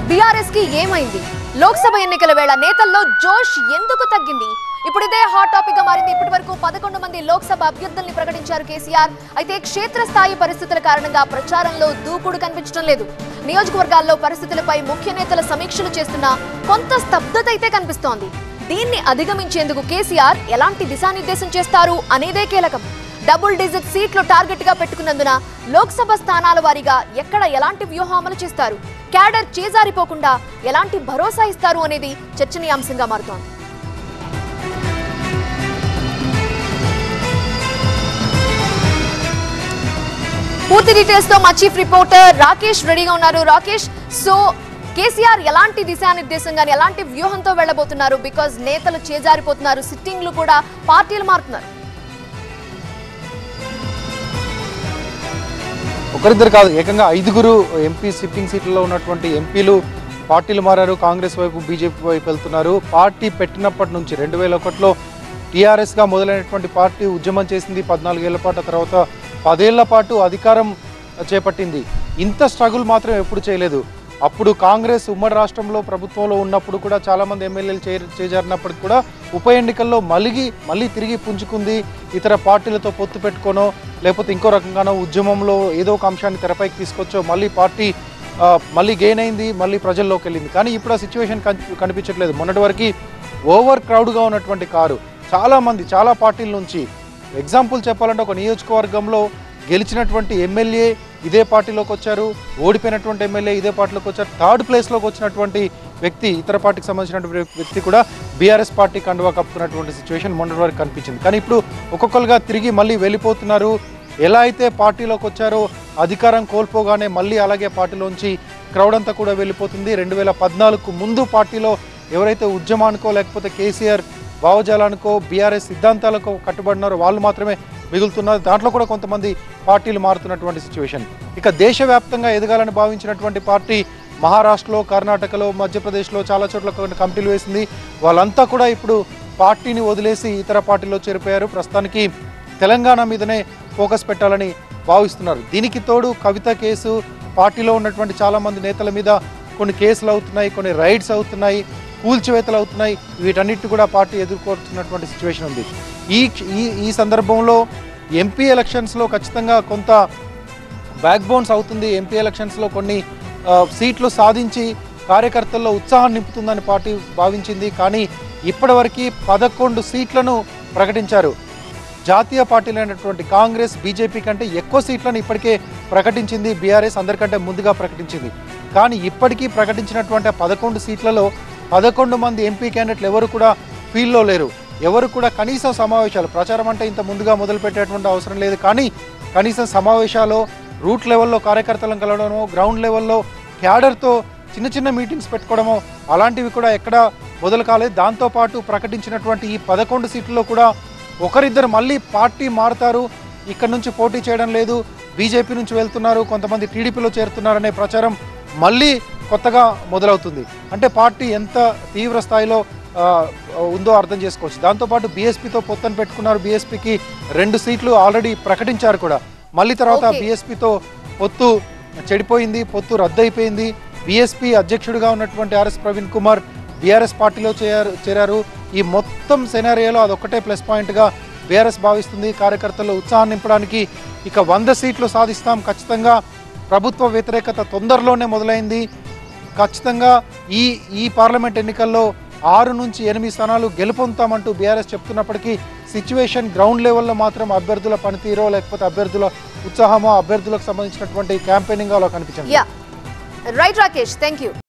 BRS కి ఏమైంది లోక్సభ ఎన్నికల వేళ నేతల్లో జోష్ ఎందుకు తగ్గింది ఇప్పుడు ఇదే హాట్ టాపిక్ గా మారింది ఇప్పటి వరకు పదకొండు మంది లోక్సభ అభ్యర్థుల్ని ప్రకటించారు కేసీఆర్ అయితే క్షేత్రస్థాయి పరిస్థితుల కారణంగా ప్రచారంలో దూకుడు కనిపించడం లేదు నియోజకవర్గాల్లో పరిస్థితులపై ముఖ్య నేతల సమీక్షలు చేస్తున్న కొంత స్తబ్దత అయితే కనిపిస్తోంది దీన్ని అధిగమించేందుకు కేసీఆర్ ఎలాంటి దిశానిర్దేశం చేస్తారు అనేదే కీలకం డబుల్ డిజిట్ సీట్లు టార్గెట్ గా పెట్టుకున్నందున లోక్సభ స్థానాల వారీగా ఎక్కడ ఎలాంటి వ్యూహం అమలు చేస్తారు క్యాడర్ చేజారిపోకుండా ఎలాంటి భరోసా ఇస్తారు అనేది చర్చనీయాంశంగా మారుతోంది పూర్తి డీటెయిల్స్ తో మా చీఫ్ రిపోర్టర్ రాకేష్ రెడీగా ఉన్నారు రాకేష్ సో కేసీఆర్ ఎలాంటి దిశానిర్దేశం కానీ ఎలాంటి వ్యూహంతో వెళ్ళబోతున్నారు బికాజ్ నేతలు చేజారిపోతున్నారు సిట్టింగ్లు కూడా పార్టీలు మారుతున్నారు ఒకరిద్దరు కాదు ఏకంగా ఐదుగురు ఎంపీ సిట్టింగ్ సీట్లలో ఉన్నటువంటి ఎంపీలు పార్టీలు మారారు కాంగ్రెస్ వైపు బీజేపీ వైపు వెళ్తున్నారు పార్టీ పెట్టినప్పటి నుంచి రెండు వేల ఒకటిలో టీఆర్ఎస్గా మొదలైనటువంటి పార్టీ ఉద్యమం చేసింది పద్నాలుగేళ్ల పాటు ఆ తర్వాత పదేళ్ల పాటు అధికారం చేపట్టింది ఇంత స్ట్రగుల్ మాత్రం ఎప్పుడు చేయలేదు అప్పుడు కాంగ్రెస్ ఉమ్మడి రాష్ట్రంలో ప్రభుత్వంలో ఉన్నప్పుడు కూడా చాలామంది ఎమ్మెల్యేలు చే చేజారినప్పటికి కూడా ఉప ఎన్నికల్లో మలిగి మళ్ళీ తిరిగి పుంజుకుంది ఇతర పార్టీలతో పొత్తు పెట్టుకోనో లేకపోతే ఇంకో రకంగానో ఉద్యమంలో ఏదో ఒక అంశాన్ని తెరపైకి తీసుకొచ్చో మళ్ళీ పార్టీ ఆ, మళ్ళీ గెయిన్ అయింది మళ్ళీ ప్రజల్లోకి వెళ్ళింది కానీ ఇప్పుడు ఆ సిచ్యువేషన్ కనిపించట్లేదు మొన్నటి వరకు ఓవర్ క్రౌడ్గా ఉన్నటువంటి కారు చాలామంది చాలా పార్టీల నుంచి ఎగ్జాంపుల్ చెప్పాలంటే ఒక నియోజకవర్గంలో గెలిచినటువంటి ఎమ్మెల్యే ఇదే పార్టీలోకి వచ్చారు ఓడిపోయినటువంటి ఎమ్మెల్యే ఇదే పార్టీలోకి వచ్చారు థర్డ్ ప్లేస్లోకి వచ్చినటువంటి వ్యక్తి ఇతర పార్టీకి సంబంధించినటువంటి వ్యక్తి కూడా బీఆర్ఎస్ పార్టీ కండువా కప్పుతున్నటువంటి సిచ్యువేషన్ మొన్నటి వరకు కనిపించింది కానీ ఇప్పుడు ఒక్కొక్కరుగా తిరిగి మళ్ళీ వెళ్ళిపోతున్నారు ఎలా అయితే పార్టీలోకి వచ్చారో అధికారం కోల్పోగానే మళ్ళీ అలాగే పార్టీలోంచి క్రౌడ్ అంతా కూడా వెళ్ళిపోతుంది రెండు వేల పద్నాలుగు ముందు పార్టీలో ఎవరైతే ఉద్యమానికో లేకపోతే కేసీఆర్ భావజాలానికో బీఆర్ఎస్ సిద్ధాంతాలకో కట్టుబడినారో వాళ్ళు మాత్రమే మిగులుతున్నారు దాంట్లో కూడా కొంతమంది పార్టీలు మారుతున్నటువంటి సిచ్యువేషన్ ఇక దేశవ్యాప్తంగా ఎదగాలని భావించినటువంటి పార్టీ మహారాష్ట్రలో కర్ణాటకలో మధ్యప్రదేశ్లో చాలా చోట్ల కొన్ని కమిటీలు వేసింది వాళ్ళంతా కూడా ఇప్పుడు పార్టీని వదిలేసి ఇతర పార్టీలో చేరిపోయారు ప్రస్తుతానికి తెలంగాణ మీదనే ఫోకస్ పెట్టాలని భావిస్తున్నారు దీనికి తోడు కవిత కేసు పార్టీలో ఉన్నటువంటి చాలామంది నేతల మీద కొన్ని కేసులు అవుతున్నాయి కొన్ని రైడ్స్ అవుతున్నాయి కూల్చివేతలు అవుతున్నాయి వీటన్నిటి కూడా పార్టీ ఎదుర్కొంటున్నటువంటి సిచ్యువేషన్ ఉంది ఈ ఈ ఈ సందర్భంలో ఎంపీ ఎలక్షన్స్లో ఖచ్చితంగా కొంత బ్యాక్ బోన్స్ అవుతుంది ఎంపీ ఎలక్షన్స్లో కొన్ని ఆ, సీట్లు సాధించి కార్యకర్తల్లో ఉత్సాహం నింపుతుందని పార్టీ భావించింది కానీ ఇప్పటివరకు పదకొండు సీట్లను ప్రకటించారు జాతీయ పార్టీలైనటువంటి కాంగ్రెస్ బీజేపీ కంటే ఎక్కువ సీట్లను ఇప్పటికే ప్రకటించింది బీఆర్ఎస్ అందరికంటే ముందుగా ప్రకటించింది కానీ ఇప్పటికీ ప్రకటించినటువంటి ఆ పదకొండు సీట్లలో పదకొండు మంది ఎంపీ క్యాండిడేట్లు ఎవరు కూడా ఫీల్డ్లో లేరు ఎవరు కూడా కనీసం సమావేశాలు ప్రచారం అంటే ఇంత ముందుగా మొదలు పెట్టేటువంటి అవసరం లేదు కానీ కనీసం సమావేశాలు రూట్ లెవెల్లో కార్యకర్తలను కలవడమో గ్రౌండ్ లెవెల్లో క్యాడర్తో చిన్న చిన్న మీటింగ్స్ పెట్టుకోవడమో అలాంటివి కూడా ఎక్కడ మొదలు కాలేదు దాంతోపాటు ప్రకటించినటువంటి ఈ పదకొండు సీట్లలో కూడా ఒకరిద్దరు మళ్ళీ పార్టీ మారుతారు ఇక్కడ నుంచి పోటీ చేయడం లేదు బీజేపీ నుంచి వెళ్తున్నారు కొంతమంది టీడీపీలో చేరుతున్నారనే ప్రచారం మళ్ళీ కొత్తగా మొదలవుతుంది అంటే పార్టీ ఎంత తీవ్ర స్థాయిలో ఆ, ఉందో అర్థం చేసుకోవచ్చు దాంతోపాటు బీఎస్పీతో పొత్తను పెట్టుకున్నారు బీఎస్పీకి రెండు సీట్లు ఆల్రెడీ ప్రకటించారు కూడా మళ్ళీ తర్వాత Okay. బీఎస్పీతో పొత్తు చెడిపోయింది పొత్తు రద్దయిపోయింది బీఎస్పీ అధ్యక్షుడిగా ఉన్నటువంటి ఆర్ఎస్ ప్రవీణ్ కుమార్ బీఆర్ఎస్ పార్టీలో చేరారు చేరారు ఈ మొత్తం సెనారియోలో అదొక్కటే ప్లస్ పాయింట్గా బీఆర్ఎస్ భావిస్తుంది కార్యకర్తల్లో ఉత్సాహం నింపడానికి ఇక వంద సీట్లు సాధిస్తాం ఖచ్చితంగా ప్రభుత్వ వ్యతిరేకత తొందరలోనే మొదలైంది ఖచ్చితంగా ఈ ఈ పార్లమెంట్ ఎన్నికల్లో ఆరు నుంచి ఎనిమిది స్థానాలు గెలుపొందుతామంటూ బీఆర్ఎస్ చెప్తున్నప్పటికీ సిచ్యువేషన్ గ్రౌండ్ లెవెల్లో మాత్రం అభ్యర్థుల పనితీరో లేకపోతే అభ్యర్థుల ఉత్సాహమో అభ్యర్థులకు సంబంధించినటువంటి క్యాంపెయినింగ్ అలా కనిపించింది yeah right Rakesh thank you